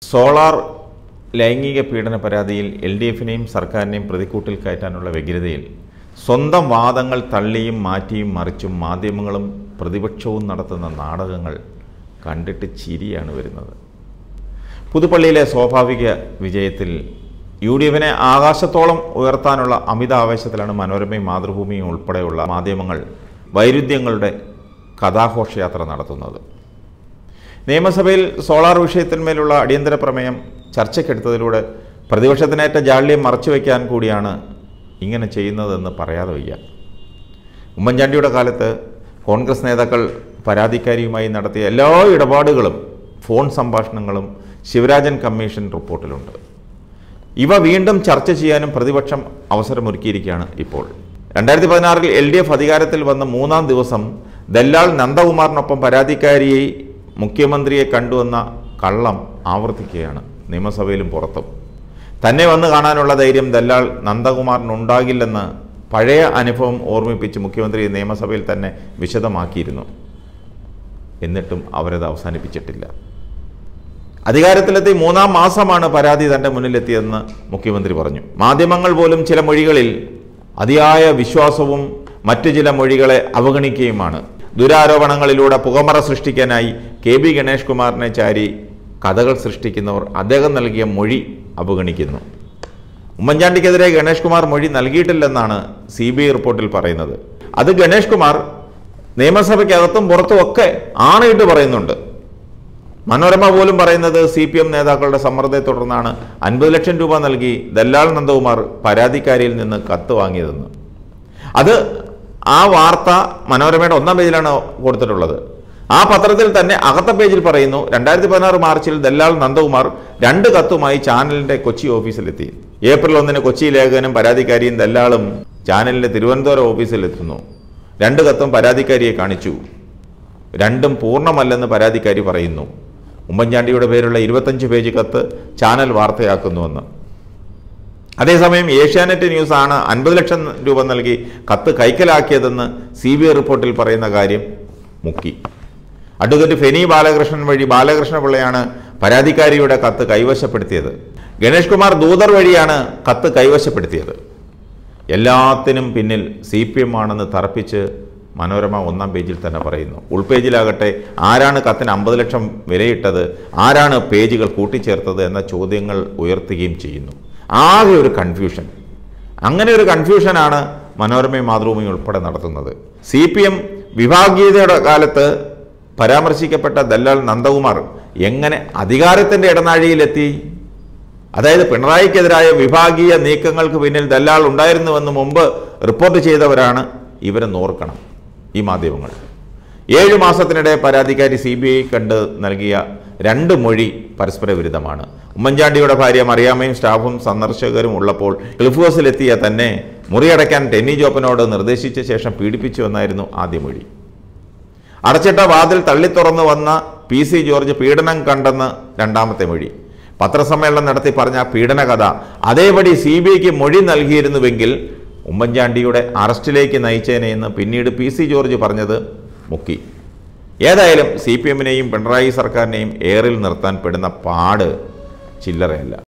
solar ലൈംഗിക പീഡന പരാതിയിൽ എൽ ഡി എഫിനെയും സർക്കാരിനെയും പ്രതിക്കൂട്ടിൽ കയറ്റാനുള്ള വ്യഗ്രതയിൽ സ്വന്തം വാദങ്ങൾ തള്ളിയും മാറ്റിയും മറിച്ചും മാധ്യമങ്ങളും പ്രതിപക്ഷവും നടത്തുന്ന നാടകങ്ങൾ കണ്ടിട്ട് ചിരിയാണ് വരുന്നത് പുതുപ്പള്ളിയിലെ സ്വാഭാവിക വിജയത്തിൽ യു ഡി എഫിനെ ആകാശത്തോളം ഉയർത്താനുള്ള അമിത ആവേശത്തിലാണ് മനോരമയും മാതൃഭൂമിയും ഉൾപ്പെടെയുള്ള മാധ്യമങ്ങൾ വൈരുദ്ധ്യങ്ങളുടെ കഥാഘോഷയാത്ര നടത്തുന്നത് നിയമസഭയിൽ സോളാർ വിഷയത്തിന്മേലുള്ള അടിയന്തര പ്രമേയം ചർച്ചയ്ക്കെടുത്തതിലൂടെ പ്രതിപക്ഷത്തിനേറ്റ ജാള്യം മറച്ചുവെക്കാൻ കൂടിയാണ് ഇങ്ങനെ ചെയ്യുന്നതെന്ന് പറയാതെ വയ്യ ഉമ്മൻചാണ്ടിയുടെ കാലത്ത് കോൺഗ്രസ് നേതാക്കൾ പരാതിക്കാരിയുമായി നടത്തിയ എല്ലാ ഇടപാടുകളും ഫോൺ സംഭാഷണങ്ങളും ശിവരാജൻ കമ്മീഷൻ റിപ്പോർട്ടിലുണ്ട് ഇവ വീണ്ടും ചർച്ച ചെയ്യാനും പ്രതിപക്ഷം അവസരമൊരുക്കിയിരിക്കുകയാണ് ഇപ്പോൾ രണ്ടായിരത്തി പതിനാറിൽ എൽ ഡി എഫ് അധികാരത്തിൽ വന്ന മൂന്നാം ദിവസം ദല്ലാൾ നന്ദകുമാറിനൊപ്പം പരാതിക്കാരിയെ മുഖ്യമന്ത്രിയെ കണ്ടുവന്ന കള്ളം ആവർത്തിക്കുകയാണ് നിയമസഭയിലും പുറത്തും തന്നെ വന്ന് കാണാനുള്ള ധൈര്യം ദല്ലാൾ നന്ദകുമാറിനുണ്ടാകില്ലെന്ന് പഴയ അനുഭവം ഓർമ്മിപ്പിച്ച് മുഖ്യമന്ത്രി നിയമസഭയിൽ തന്നെ വിശദമാക്കിയിരുന്നു എന്നിട്ടും അവരത് അവസാനിപ്പിച്ചിട്ടില്ല അധികാരത്തിലെത്തി മൂന്നാം മാസമാണ് പരാതി തന്റെ മുന്നിലെത്തിയതെന്ന് മുഖ്യമന്ത്രി പറഞ്ഞു മാധ്യമങ്ങൾ പോലും ചില മൊഴികളിൽ അതിയായ വിശ്വാസവും മറ്റു ചില മൊഴികളെ അവഗണിക്കുകയുമാണ് ദുരാരോപണങ്ങളിലൂടെ പുകമറ സൃഷ്ടിക്കാനായി കെ ബി ഗണേഷ് കുമാറിനെ ചാരി കഥകൾ സൃഷ്ടിക്കുന്നവർ അദ്ദേഹം നൽകിയ മൊഴി അവഗണിക്കുന്നു ഉമ്മൻചാണ്ടിക്കെതിരെ ഗണേഷ് കുമാർ മൊഴി നൽകിയിട്ടില്ലെന്നാണ് സി ബി ഐ റിപ്പോർട്ടിൽ പറയുന്നത് അത് ഗണേഷ് കുമാർ നിയമസഭയ്ക്കകത്തും പുറത്തും ഒക്കെ ആണയിട്ട് പറയുന്നുണ്ട് മനോരമ പോലും പറയുന്നത് സി പി എം നേതാക്കളുടെ സമ്മർദ്ദത്തെ തുടർന്നാണ് അൻപത് ലക്ഷം രൂപ നൽകി ദല്ലാൾ നന്ദകുമാർ പരാതിക്കാരിയിൽ നിന്ന് കത്ത് വാങ്ങിയതെന്ന് അത് ആ വാർത്ത മനോരമയുടെ ഒന്നാം പേജിലാണ് കൊടുത്തിട്ടുള്ളത് ആ പത്രത്തിൽ തന്നെ അകത്ത പേജിൽ പറയുന്നു രണ്ടായിരത്തി പതിനാറ് മാർച്ചിൽ ദല്ലാൾ നന്ദകുമാർ രണ്ട് കത്തുമായി ചാനലിന്റെ കൊച്ചി ഓഫീസിലെത്തി ഏപ്രിൽ ഒന്നിന് കൊച്ചി ലേഖകനും പരാതിക്കാരിയും ദല്ലാളും ചാനലിന്റെ തിരുവനന്തപുരം ഓഫീസിലെത്തുന്നു രണ്ട് കത്തും പരാതിക്കാരിയെ കാണിച്ചു രണ്ടും പൂർണ്ണമല്ലെന്ന് പരാതിക്കാരി പറയുന്നു ഉമ്മൻചാണ്ടിയുടെ പേരുള്ള ഇരുപത്തഞ്ച് പേജ് കത്ത് ചാനൽ വാർത്തയാക്കുന്നുവെന്ന് അതേസമയം ഏഷ്യാനെറ്റ് ന്യൂസ് ആണ് അൻപത് ലക്ഷം രൂപ നൽകി കത്ത് കൈക്കലാക്കിയതെന്ന് സി ബി ഐ റിപ്പോർട്ടിൽ പറയുന്ന കാര്യം മുക്കി അഡ്വക്കേറ്റ് ഫെനി ബാലകൃഷ്ണൻ വഴി ബാലകൃഷ്ണ പിള്ളയാണ് പരാതിക്കാരിയുടെ കത്ത് കൈവശപ്പെടുത്തിയത് ഗണേഷ് കുമാർ ദൂതർ വഴിയാണ് കത്ത് കൈവശപ്പെടുത്തിയത് എല്ലാത്തിനും പിന്നിൽ സി പി എം ആണെന്ന് തറപ്പിച്ച് മനോരമ ഒന്നാം പേജിൽ തന്നെ പറയുന്നു ഉൾപേജിലാകട്ടെ ആരാണ് കത്തിന് അമ്പത് ലക്ഷം വിലയിട്ടത് ആരാണ് പേജുകൾ കൂട്ടിച്ചേർത്തത് എന്ന ചോദ്യങ്ങൾ ഉയർത്തുകയും ചെയ്യുന്നു ആകെ ഒരു കൺഫ്യൂഷൻ അങ്ങനെ ഒരു കൺഫ്യൂഷനാണ് മനോരമയും മാതൃഭൂമിയും ഉൾപ്പെടെ നടത്തുന്നത് സി പി എം വിഭാഗീയതയുടെ കാലത്ത് പരാമർശിക്കപ്പെട്ട ദല്ലാൽ നന്ദകുമാർ എങ്ങനെ അധികാരത്തിൻ്റെ ഇടനാഴിയിലെത്തി അതായത് പിണറായിക്കെതിരായ വിഭാഗീയ നീക്കങ്ങൾക്ക് പിന്നിൽ ദല്ലാൾ ഉണ്ടായിരുന്നുവെന്ന് മുമ്പ് റിപ്പോർട്ട് ചെയ്തവരാണ് ഇവരെന്ന് ഓർക്കണം ഈ മാധ്യമങ്ങൾ ഏഴ് മാസത്തിനിടെ പരാതിക്കാരി സി ബി ഐ കണ്ട് നൽകിയ രണ്ട് മൊഴി പരസ്പര വിരുദ്ധമാണ് ഉമ്മൻചാണ്ടിയുടെ ഭാര്യ മറിയാമ്മയും സ്റ്റാഫും സന്ദർശകരും ഉള്ളപ്പോൾ ക്ലിഫ് ഹൗസിലെത്തിയ തന്നെ മുറിയടയ്ക്കാൻ ടെന്നി ജോപ്പനോട് നിർദ്ദേശിച്ച ശേഷം പീഡിപ്പിച്ചുവെന്നായിരുന്നു ആദ്യ മൊഴി അടച്ചിട്ട വാതിൽ തള്ളിത്തുറന്നു വന്ന പി സി ജോർജ് പീഡനം കണ്ടെന്ന് രണ്ടാമത്തെ മൊഴി പത്രസമ്മേളനം നടത്തി പറഞ്ഞ പീഡന കഥ അതേപടി സി ബി ഐക്ക് മൊഴി നൽകിയിരുന്നുവെങ്കിൽ ഉമ്മൻചാണ്ടിയുടെ അറസ്റ്റിലേക്ക് നയിച്ചേനെയെന്ന് പിന്നീട് പി സി ജോർജ് പറഞ്ഞത് മുക്കി ഏതായാലും സി പി എമ്മിനെയും പിണറായി സർക്കാരിനെയും ഏറിൽ നിർത്താൻ പെടുന്ന പാട് ചില്ലറയല്ല